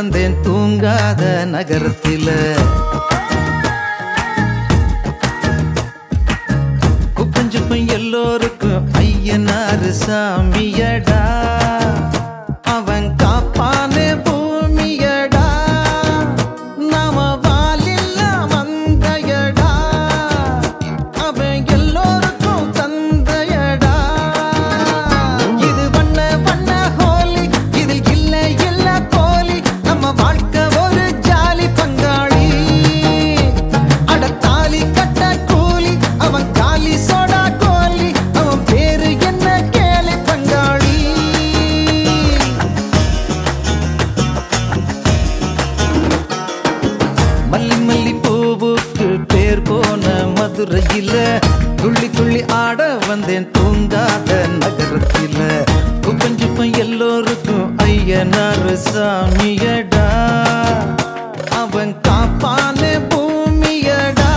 வந்தேன் தூங்காத நகரத்தில குப்பஞ்சுப்பம் எல்லோருக்கும் ஐயனாரு சாமியடா அவன் காப்பானே பூமியடா நாம வாலில்ல வந்தையடா அவன் எல்லோருக்கும் தந்தையடா இது வண்ண வண்ண ஹோலி இதில் இல்ல இல்ல போலி நம்ம வாழ்க்கை ஒரு ஜாலி பங்காளி அட தாலி கட்ட கூலி அவன் காலி சோடா கோலி அவன் பேரு என்ன கேலி பங்காளி மல்லி மல்லி பூவுக்கு பேர் போன மதுரையில துள்ளி துள்ளி ஆட வந்தேன் தூங்காத நகரத்தில குப்பஞ்சுப்பம் எல்லோருக்கும் ஐயனார் சாமியடா அவன் காப்பானே பூமியடா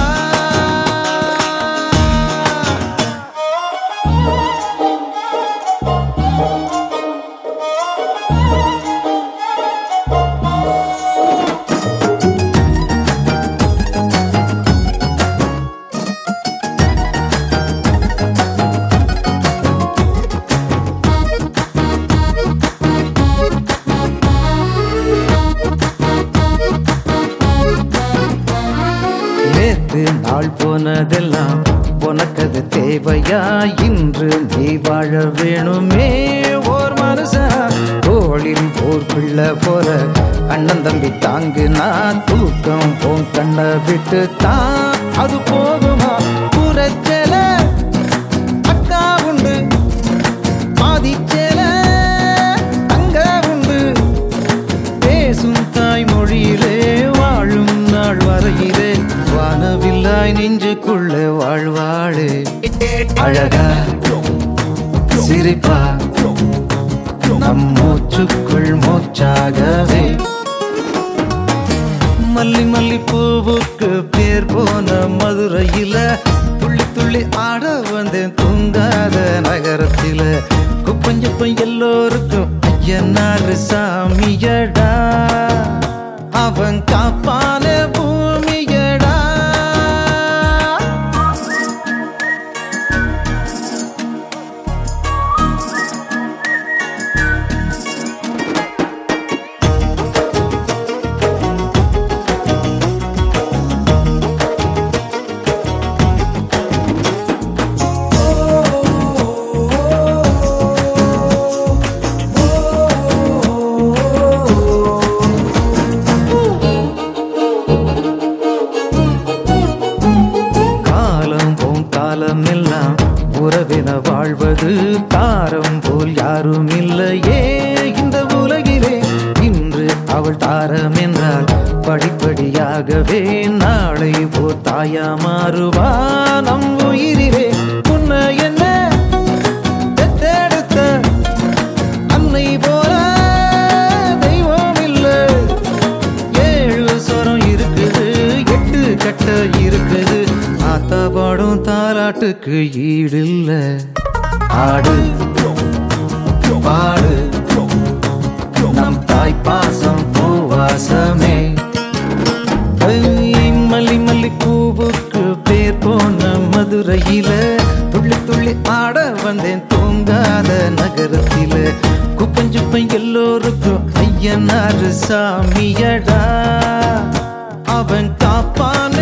நேற்று நாள் போனதெல்லாம் உனக்கது தேவையா இன்று நீ வாழ வேணுமே ஓர் மனுஷன் தோளில் ஓர் பிள்ளை போல அண்ணன் தம்பி தாங்கு நான் தூக்கம் போன் கண்ணை விட்டு தான் அது போகுமா புறச்சல அக்கா உண்டு பாதிச்சல அங்க உண்டு பேசும் தாய்மொழியிலே வாழும் நாள் வரையிலே வானவில்லாய் நெஞ்சுக்குள்ள வாழ்வாடு அழகா சிரிப்பா நம் மூச்சுக்குள் மூச்சாகவே மல்லி மல்லி பூவுக்கு பேர் போன மதுரையில துள்ளி துள்ளி ஆட வந்தேன் தூங்காத நகரத்தில குப்பஞ்சப்பம் எல்லோருக்கும் ஐயனாரு சாமியடா அவன் காப்பான பூமியடா காலம் போம் காலம் எல்லாம் உறவென வாழ்வது தாரம் போல் யாரும் இல்லையே இந்த உலகிலே இன்று அவள் தாரம் என்றால் படிப்படியாகவே நாளை போர் தாயா மாறுவா நம் உயிரிலே உன்னை என்ன பெத்தெடுத்த அன்னை போல தெய்வம் இல்லை ஏழு சொரம் இருக்குது எட்டு கட்ட இருக்குது ஆத்தா பாடும் தாலாட்டுக்கு ஈடில்ல ஆடு பாடு நம் தாய் பாசம் பூவாசமே ஐ, மல்லி மல்லி பூவுக்கு பேர் போன மதுரையில துள்ளி துள்ளி ஆட வந்தேன் தூங்காத நகரத்தில குப்பஞ்சுப்பம் எல்லோருக்கும் ஐயனாரு சாமியடா அவன் காப்பான